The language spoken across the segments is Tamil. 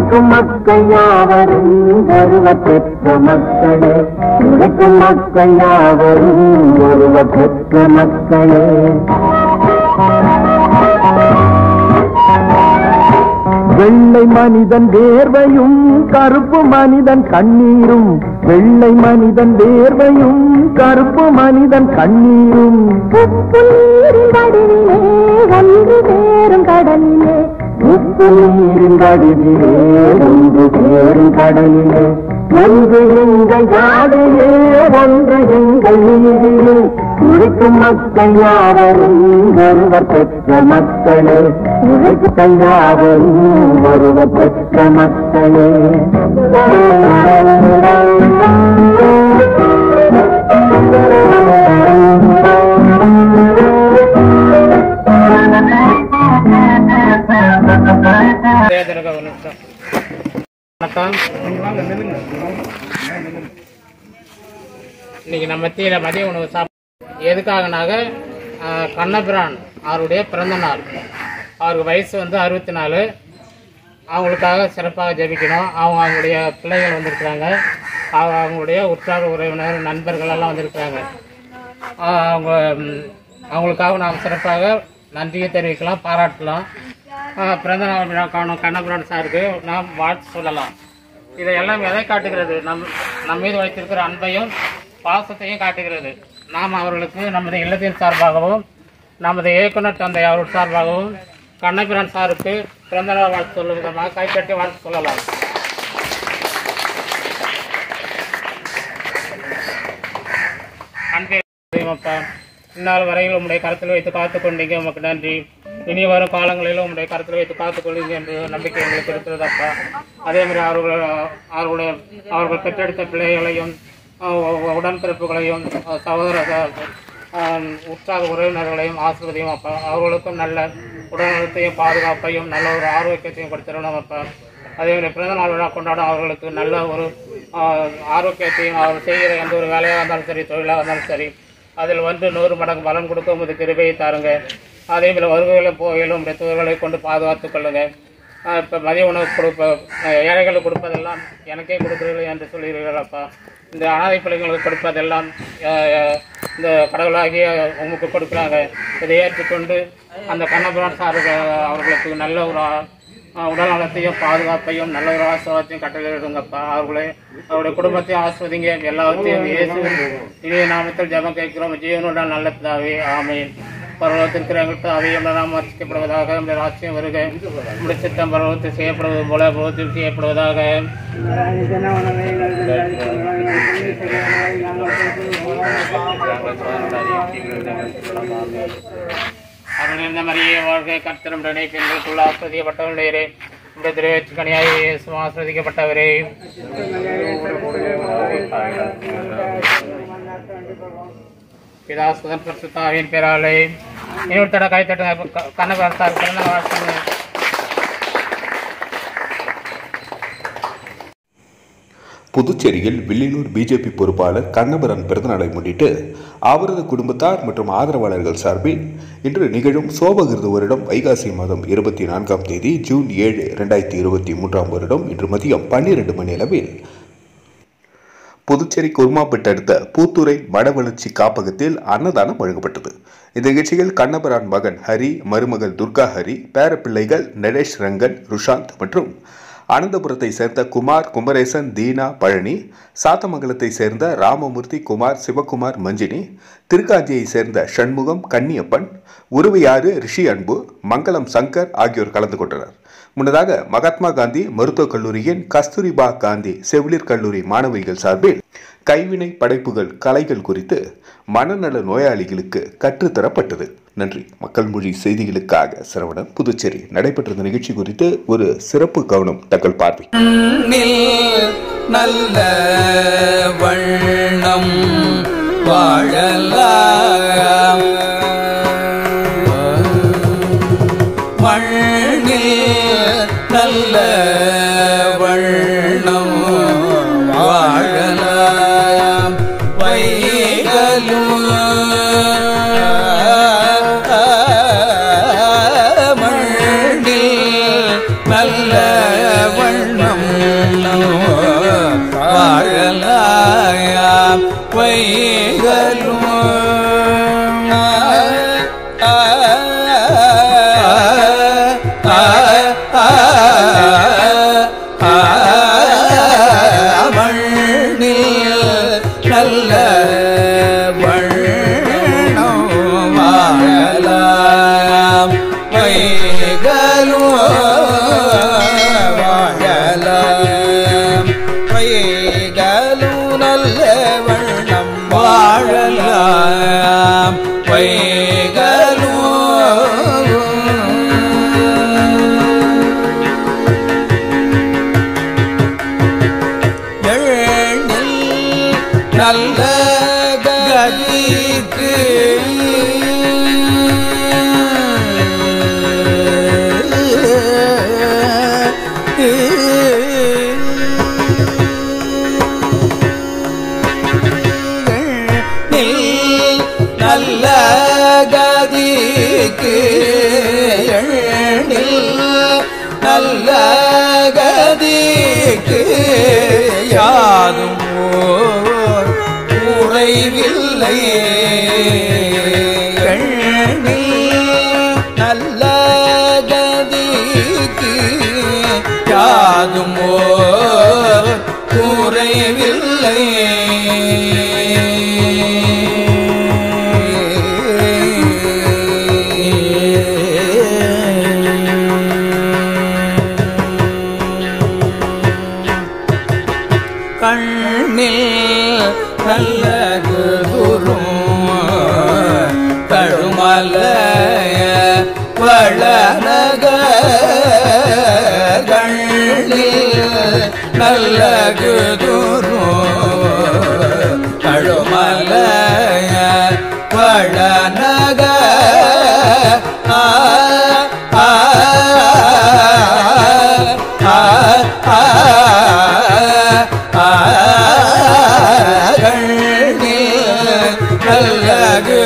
உழைக்கும் மக்கள் யாவரும் ஒருவ பெற்ற மக்களே உழைக்கும் மக்கள் யாவரும் ஒருவ பெற்ற மக்களே வெள்ளை மனிதன் வேர்வையும் கருப்பு மனிதன் கண்ணீரும் வெள்ளை மனிதன் வேர்வையும் கருப்பு மனிதன் கண்ணீரும் உப்பு நீரின் வடிவிலே ஒன்று சேரும் கடலிலே உப்பு நீரின் கடிதிலே ஒன்று சேரும் கடலிலே ஒன்று எங்கள் நாடையே ஒன்று எங்கள் நீதிலே உழைக்கும் மக்கள் யாவரும் ஒருவர் பெற்ற மக்களே உழைக்கும் யாவரும் ஒருவர் பெற்ற மக்களே தேர்தலுக்கு ஒரு நிமிஷம் வணக்கம் இன்னைக்கு நம்ம மத்தியில் மதிய உணவு சாப்பிட எதுக்காகனாக ஆஹ், கண்ணபிரான் அவருடைய பிறந்த நாள் அவருக்கு வயசு வந்து அறுபத்தி நாலு அவங்களுக்காக சிறப்பாக ஜெபிக்கணும் அவங்க அவங்களுடைய பிள்ளைகள் வந்திருக்கிறாங்க அவங்க அவங்களுடைய உற்றார் உறவினர் நண்பர்கள் எல்லாம் வந்திருக்கிறாங்க ஆஹ், அவங்க ம், அவங்களுக்காக நாம் சிறப்பாக நன்றியை தெரிவிக்கலாம் பாராட்டலாம் ஆஹ், பிறந்த நாள் விழா காணும் கண்ணபுரான் சாருக்கு நாம் வாழ்த்து சொல்லலாம் இதையெல்லாம் எதை காட்டுகிறது நம் நம் மீது வைத்திருக்கிற அன்பையும் பாசத்தையும் காட்டுகிறது நாம் அவர்களுக்கு நமது இல்லத்தின் சார்பாகவும் நமது இயக்குனர் தந்தை அவர்கள் சார்பாகவும் கண்ணபிரான் சாருக்கு பிறந்தநாள் வாழ்த்து சொல்லும் விதமாக கைத்தட்டி வாழ்த்து சொல்லலாம் அன்பே தெய்வமப்பா இந்நாள் வரையில் உம்முடைய கருத்தில் வைத்து காத்துக் கொண்டீங்க உமக்கு நன்றி இனி வரும் காலங்களிலும் உம்முடைய கருத்தில் வைத்து காத்துக் கொள்வீங்க என்று நம்பிக்கை எங்களுக்கு இருக்கிறது அப்பா அதே மாதிரி அவர்கள் அவர்களுடைய அவர்கள் பெற்றெடுத்த பிள்ளைகளையும் அஹ், உடன்பிறப்புகளையும் அஹ், சகோதர ச- அஹ், உற்சாக உறவினர்களையும் ஆசிர்வதியும் அப்பா அவர்களுக்கும் நல்ல உடல்நலத்தையும் பாதுகாப்பையும் நல்ல ஒரு ஆரோக்கியத்தையும் கொடுத்துடணும் அப்பா அதே மாதிரி பிறந்த நாள் விழா கொண்டாடும் அவர்களுக்கு நல்ல ஒரு ஆஹ், ஆரோக்கியத்தையும் அவர் செய்கிற எந்த ஒரு வேலையாக இருந்தாலும் சரி தொழிலாக இருந்தாலும் சரி அதில் வந்து நூறு மடங்கு பலன் கொடுக்க உமது கிருபையை தாருங்க அதே போல் வருகையிலும் போகையிலும் உடைய தூர்களை கொண்டு பாதுகாத்துக் கொள்ளுங்க இப்போ மதிய உணவு கொடுப்ப அஹ், ஏழைகளுக்கு கொடுப்பதெல்லாம் எனக்கே கொடுக்குறீர்கள் என்று சொல்கிறீர்கள் அப்பா இந்த அனாதை பிள்ளைங்களுக்கு கொடுப்பதெல்லாம் அஹ், அஹ், இந்த கடவுளாகிய உங்களுக்கு கொடுக்குறாங்க இதை ஏற்றுக்கொண்டு அந்த கண்ணபுரான் சார் அவர்களுக்கு நல்ல ஒரு ஆ- ஆஹ் உடல் நலத்தையும் பாதுகாப்பையும் நல்ல ஒரு ஆசிர்வாதத்தையும் கட்டளையிடுங்கப்பா அவர்களே அவருடைய குடும்பத்தையும் ஆஸ்வதிங்க எல்லாத்தையும் இயேசுவின் இனிய நாமத்தில் ஜெபம் கேட்கிறோம் ஜீவனுடன் நல்ல பிதாவே ஆமென் பரவத்திற்கிற எங்களுக்கு அவையும் நாம் வர்ச்சிக்கப்படுவதாக நம்முடைய ராட்சியம் வருக நம்முடைய சித்தம் பரவத்தில் செய்யப்படுவது போல பருவத்தில் செய்யப்படுவதாக அருளிருந்த மரியே வாழ்க கர்த்தனுடனே பெண்களுக்குள்ள ஆஸ்வதிக்கப்பட்டவர்களே உடைய திரைவேற்று கனியாய் இயேசு ஆஸ்வதிக்கப்பட்டவரே பிதாசுதன் பிரசுத்தாவின் பேராலே இன்னொரு தடவை கை தட்டுங்க கண்ணபுரம் சார் பிறந்த நாள் வாழ்த்துங்க புதுச்சேரியில் வில்லியனூர் பிஜேபி பொறுப்பாளர் கண்ணபுரன் பிறந்தநாளை முன்னிட்டு அவரது குடும்பத்தார் மற்றும் ஆதரவாளர்கள் சார்பில் இன்று நிகழும் சோபகிருது வருடம் வைகாசி மாதம் இருபத்தி நான்காம் தேதி ஜூன் ஏழு இரண்டாயிரத்தி இருபத்தி மூன்றாம் வருடம் இன்று மதியம் பன்னிரண்டு மணி அளவில் புதுச்சேரி குருமாப்பேட்டை அடுத்த பூத்துறை வடவளர்ச்சி காப்பகத்தில் அன்னதானம் வழங்கப்பட்டது இந்த நிகழ்ச்சியில் கண்ணபரான் மகன் ஹரி மருமகள் துர்கா ஹரி பேரப்பிள்ளைகள் நரேஷ் ரங்கன் ருஷாந்த் மற்றும் அனந்தபுரத்தை சேர்ந்த குமார் குமரேசன் தீனா பழனி சாத்தமங்கலத்தை சேர்ந்த ராமமூர்த்தி குமார் சிவகுமார் மஞ்சினி திருக்காஞ்சியை சேர்ந்த சண்முகம் கன்னியப்பன் உருவையாறு ரிஷி அன்பு மங்களம் சங்கர் ஆகியோர் கலந்து கொண்டனர் முன்னதாக மகாத்மா காந்தி மருத்துவக் கல்லூரியின் கஸ்தூரிபா காந்தி செவிலியர் கல்லூரி மாணவிகள் சார்பில் கைவினை படைப்புகள் கலைகள் குறித்து மனநல நோயாளிகளுக்கு கற்றுத்தரப்பட்டது நன்றி மக்கள் மொழி செய்திகளுக்காக சரவணன் புதுச்சேரி நடைபெற்ற இந்த நிகழ்ச்சி குறித்து ஒரு சிறப்பு கவனம் தங்கள் பார்வை மண்ணில் நல்ல வண்ணம் வாழலாம் மண்ணில் நல்ல வண்ணம் வாழலாம் வைகளும் மண்ணில் நல்ல வண்ணம் நல்ல கதிக்கு நில் நல்ல கதிக்கு எண்ணில் நல்ல கதிக்கு யாதும் ஓர் குறைவில்லை எண்ணில் நல்ல கதிக்கு யாதும் ஓர் குறைவில்லை கண்ணில் நல்ல குரும் கழுமலைய வளநக கண்ணில் நல்ல குரும் கழுமலைய வளநக ஆ ஆ ஆ ஆ நல்லகு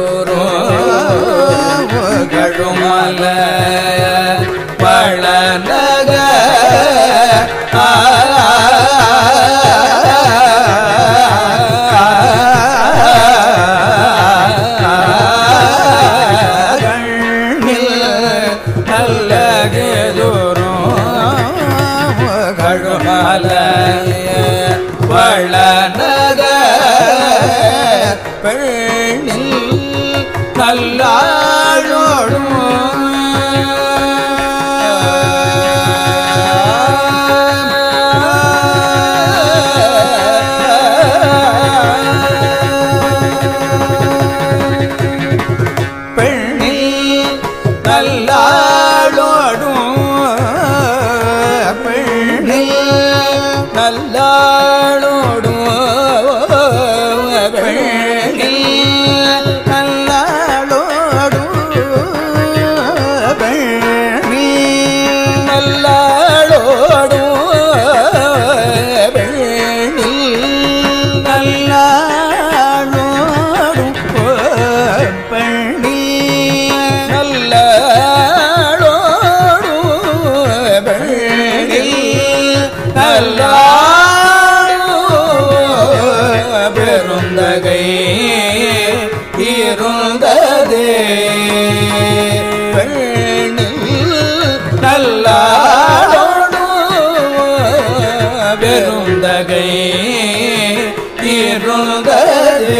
தூரம் கழுமல பழநக நல்லகு தூரம் கழுமல வளநக பெண்ணில் நல்லாழோடும் பெண்ணில் நல்லாளோடும் பெண்ணில் நல்லாளோடும் பெண்ணில் நல்லாளோடும் பெண்ணில் நல்லாளோடும் பெண்ணில் நல்லாளோடும் பெண்ணில் நல்லாளோடும் பெண்ணில் நல்லாளோடும் பெருந்தகை இருந்ததே பெண்ணில் நல்லாளோடும் பெருந்தகை இருந்ததே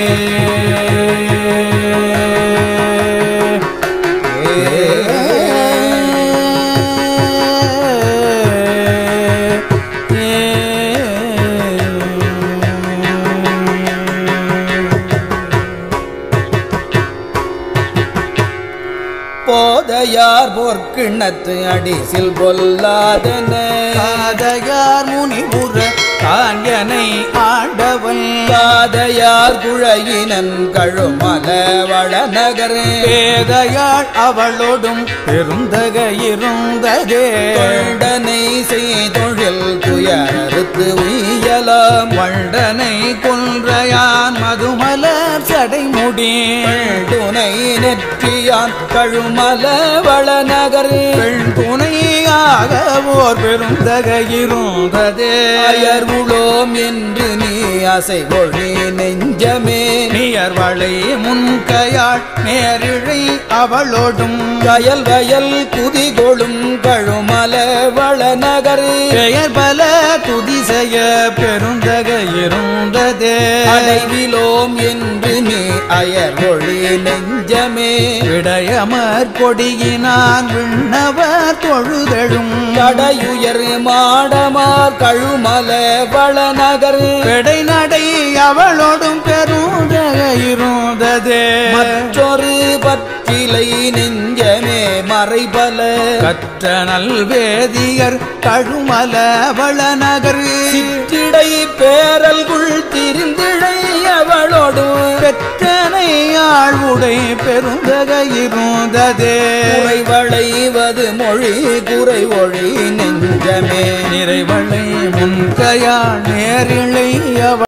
போதையார் போர்க்கிண்ணத்து அடிசில் பொல்லாதன காதையார் முனிபுற காஞ்சனை ஆண்டவன் காதையார் குழையினன் கழுமல வளநகர் பேதையாள் அவளோடும் பெருந்தக இருந்ததே தொண்டனை செய்தொழில் துயரறுத்து உய்யலாம் வண்டனை கொன்றையான் மதுமலர் சடைமுடி துணை நெற்றியான் கழுமல வளநகர் பெண் துணையாக ஓர் பெருந்தக இருந்ததே அயர்வுளோம் என்று நீ அசைவொழி நெஞ்சமே நியர்வளை முன்கையாள் நேரிழை அவளோடும் கயல் வயல் குதிகொளும் கழுமல வளநகர் பெயர் பல துதிசெய பெருந்தக இருந்ததே அடைவிலோம் என்று நீ அயர்வொழி நெஞ்சமே விடயமர் கொடியினான் விண்ணவர் தொழுதழும் கடையுயர் மாடமார் கழுமல வளநகர் பெடை நடை அவளோடும் பெருந்தக இருந்ததே மற்றொரு பற்றிலை நெஞ்சமே மறைபல கற்ற நல்வேதியர் கழுமல வளநகர் சிற்றிடை பேரல்குள் திரிந்திழ பெற்றவளோடு பெற்றனை ஆழ்வுடை பெருந்தகை இருந்ததே குறைவளைவது மொழி குறை ஒழி நெஞ்சமே நிறைவளை முன்கையாள் நேரிழை அவ